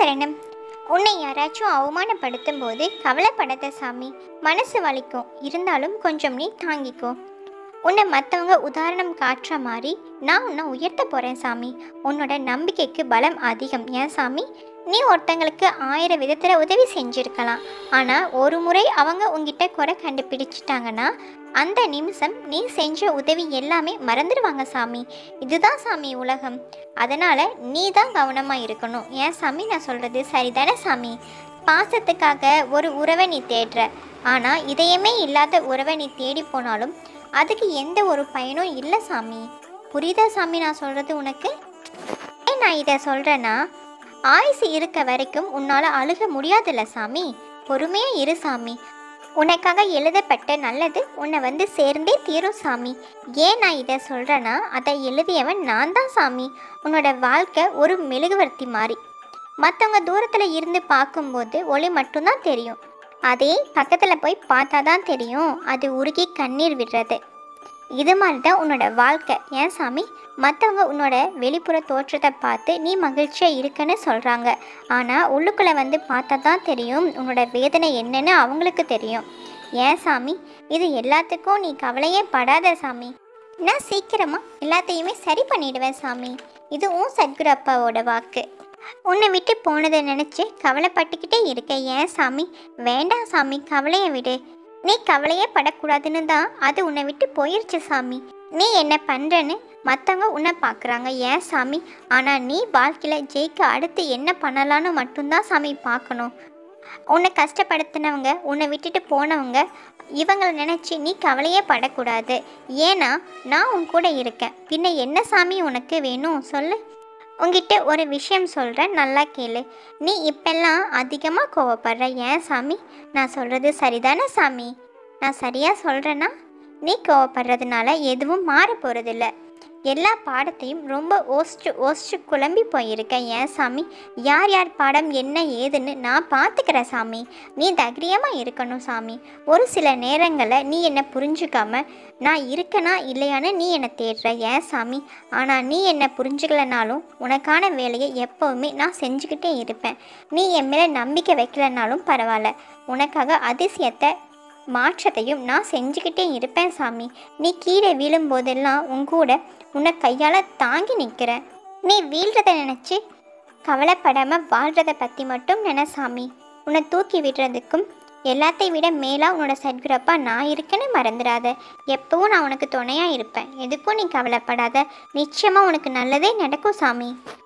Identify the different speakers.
Speaker 1: சரணம் உன்னை யாராச்சும் அவமானப்படுத்தும் போது கவலைப்படாத சாமி மனசு வலிக்கும் இருந்தாலும் கொஞ்சம் நீ தாங்கிக்கோ உன்னை மற்றவங்க உதாரணம் காட்டுற மாதிரி நான் உன்னை உயர்த்த போகிறேன் சாமி உன்னோட நம்பிக்கைக்கு பலம் அதிகம் ஏன் சாமி நீ ஒருத்தங்களுக்கு ஆயிரம் விதத்தில் உதவி செஞ்சுருக்கலாம் ஆனால் ஒரு முறை அவங்க உங்ககிட்ட குறை கண்டுபிடிச்சிட்டாங்கன்னா அந்த நிமிஷம் நீ செஞ்ச உதவி எல்லாமே மறந்துடுவாங்க சாமி இதுதான் சாமி உலகம் அதனால் நீ தான் கவனமாக இருக்கணும் ஏன் சாமி நான் சொல்கிறது சரிதானே சாமி பாசத்துக்காக ஒரு உறவை நீ தேடுற ஆனால் இதயமே இல்லாத உறவை நீ தேடி போனாலும் அதுக்கு எந்த ஒரு பயனும் இல்லை சாமி புரியுதா சாமி நான் சொல்கிறது உனக்கு ஏன் நான் இதை சொல்கிறேன்னா ஆயுசு இருக்க வரைக்கும் உன்னால் அழுக முடியாதுல்ல சாமி பொறுமையாக இரு சாமி உனக்காக எழுதப்பட்ட நல்லது உன்னை வந்து சேர்ந்தே தீரும் சாமி ஏன் நான் இதை சொல்கிறேன்னா அதை எழுதியவன் நான் தான் சாமி உன்னோட வாழ்க்கை ஒரு மெழுகுவர்த்தி மாதிரி மற்றவங்க தூரத்தில் இருந்து பார்க்கும்போது ஒளி மட்டும்தான் தெரியும் அதே பக்கத்தில் போய் பார்த்தா தான் தெரியும் அது உருகி கண்ணீர் விடுறது இது மாதிரி தான் உன்னோட வாழ்க்கை ஏன் சாமி மற்றவங்க உன்னோட வெளிப்புற தோற்றத்தை பார்த்து நீ மகிழ்ச்சியாக இருக்குன்னு சொல்கிறாங்க ஆனால் உள்ளுக்குள்ளே வந்து பார்த்தா தான் தெரியும் உன்னோட வேதனை என்னன்னு அவங்களுக்கு தெரியும் ஏன் சாமி இது எல்லாத்துக்கும் நீ கவலையே படாத சாமி நான் சீக்கிரமாக எல்லாத்தையுமே சரி பண்ணிடுவேன் சாமி இது உன் சத்குரு அப்பாவோட வாக்கு உன்னை விட்டு போனதை நினச்சி கவலைப்பட்டுக்கிட்டே இருக்க ஏன் சாமி வேண்டாம் சாமி கவலையை விடு நீ கவலையே படக்கூடாதுன்னு தான் அது உன்னை விட்டு போயிருச்சு சாமி நீ என்ன பண்ணுறன்னு மற்றவங்க உன்னை பார்க்குறாங்க ஏன் சாமி ஆனால் நீ வாழ்க்கையில் ஜெயிக்க அடுத்து என்ன பண்ணலான்னு மட்டும்தான் சாமி பார்க்கணும் உன்னை கஷ்டப்படுத்தினவங்க உன்னை விட்டுட்டு போனவங்க இவங்களை நினச்சி நீ கவலையே படக்கூடாது ஏன்னா நான் உன் கூட இருக்கேன் பின்ன என்ன சாமி உனக்கு வேணும் சொல்லு உங்ககிட்ட ஒரு விஷயம் சொல்கிறேன் நல்லா கேளு நீ இப்பெல்லாம் அதிகமாக கோவப்படுற ஏன் சாமி நான் சொல்கிறது சரிதானே சாமி நான் சரியாக சொல்கிறேன்னா நீ கோவப்படுறதுனால எதுவும் மாற போகிறதில்ல எல்லா பாடத்தையும் ரொம்ப ஓசிச்சு ஓசிச்சு குழம்பி போயிருக்கேன் ஏன் சாமி யார் யார் பாடம் என்ன ஏதுன்னு நான் பார்த்துக்கிறேன் சாமி நீ தைரியமாக இருக்கணும் சாமி ஒரு சில நேரங்களில் நீ என்னை புரிஞ்சுக்காம நான் இருக்கனா இல்லையான்னு நீ என்னை தேடுற ஏன் சாமி ஆனால் நீ என்னை புரிஞ்சுக்கலனாலும் உனக்கான வேலையை எப்போவுமே நான் செஞ்சுக்கிட்டே இருப்பேன் நீ என் மேலே நம்பிக்கை வைக்கலனாலும் பரவாயில்ல உனக்காக அதிசயத்தை மாற்றத்தையும் நான் செஞ்சுக்கிட்டே இருப்பேன் சாமி நீ கீழே விழும்போதெல்லாம் உன் கூட உன்னை கையால் தாங்கி நிற்கிறேன் நீ வீழ்றதை நினச்சி கவலைப்படாமல் வாழ்கிறத பற்றி மட்டும் நினை சாமி உன்னை தூக்கி விடுறதுக்கும் எல்லாத்தையும் விட மேலாக உன்னோட சத்குரப்பா நான் இருக்கேன்னு மறந்துடாத எப்பவும் நான் உனக்கு துணையாக இருப்பேன் எதுக்கும் நீ கவலைப்படாத நிச்சயமாக உனக்கு நல்லதே நடக்கும் சாமி